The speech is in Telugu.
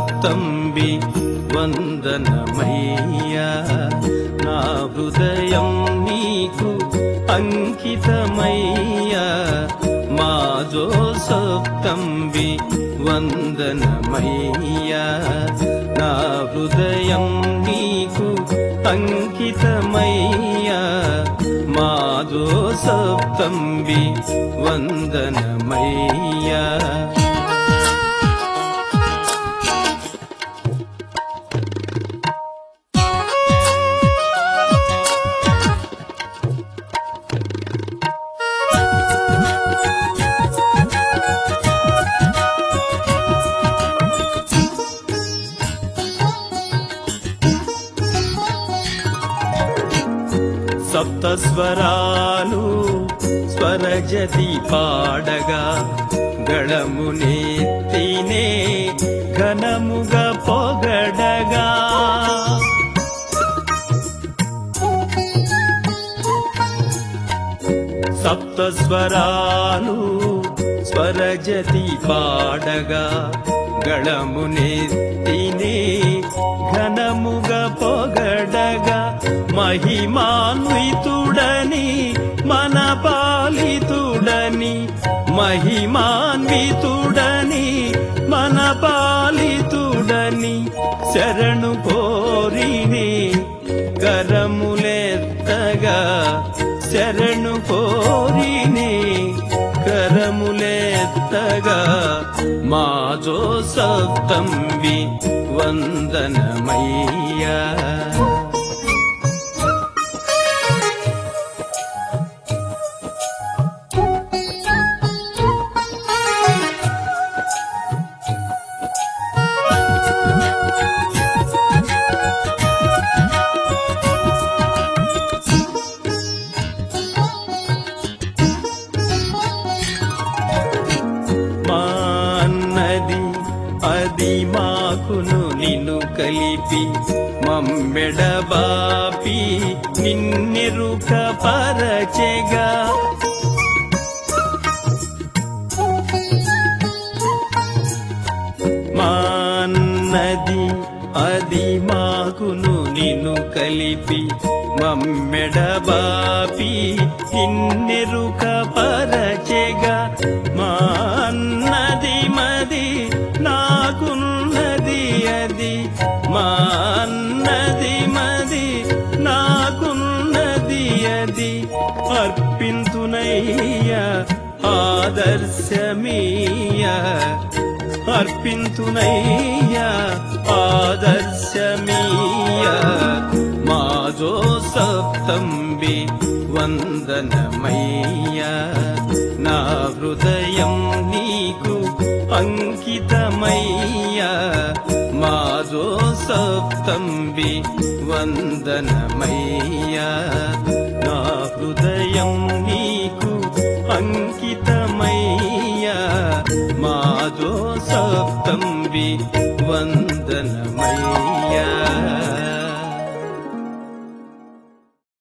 సప్తంబి వందనమయ్యా నా హృదయం నీకు అంకితమయ్యా మాజో సప్తంబి వందనమయ్యా నా హృదయం నీకు అంకితమయ్యా మాదో సప్తంబి వందనమయ్యా సప్త స్వరాలు స్వరజతి పాడగా గళమునెత్తినే ఘనముగా పొగడగా సప్త స్వరాలు స్వరజతి పాడగా గళమునెత్తినే ఘనముగా పొగడగా మహిమాన్వితుడని మన పాలితుడని మహిమాన్వితుడని మన పాలితుడని శరణు కోరిని కరములెత్తగా శరణు కోరిని కరములెత్తగా మాజో సప్తంవి వందనమయ్యా మా అన్నది అది మాకును నిన్ను కలిపి మమ్మెడబాపి నిన్నెరుక పరచెగా మా అన్నది అది మాకును నిన్ను కలిపి మమ్మెడబాపి నిన్నెరుక పరచెగా మా అన్నది మది నాకున్నది అది మా అన్నది మది నాకున్నది అది అర్పింతునయ్యా ఆదర్శమీయా అర్పింతునయ్యా ఆదర్శమీయా మాజో సప్తంబి వందనమయ్యా నా హృదయం నీకు అంకితమయ్యా మాజో సప్తంబి వందనమయ్యా నా హృదయం నీకు అంకితమయ్యా మాజో సప్తంబి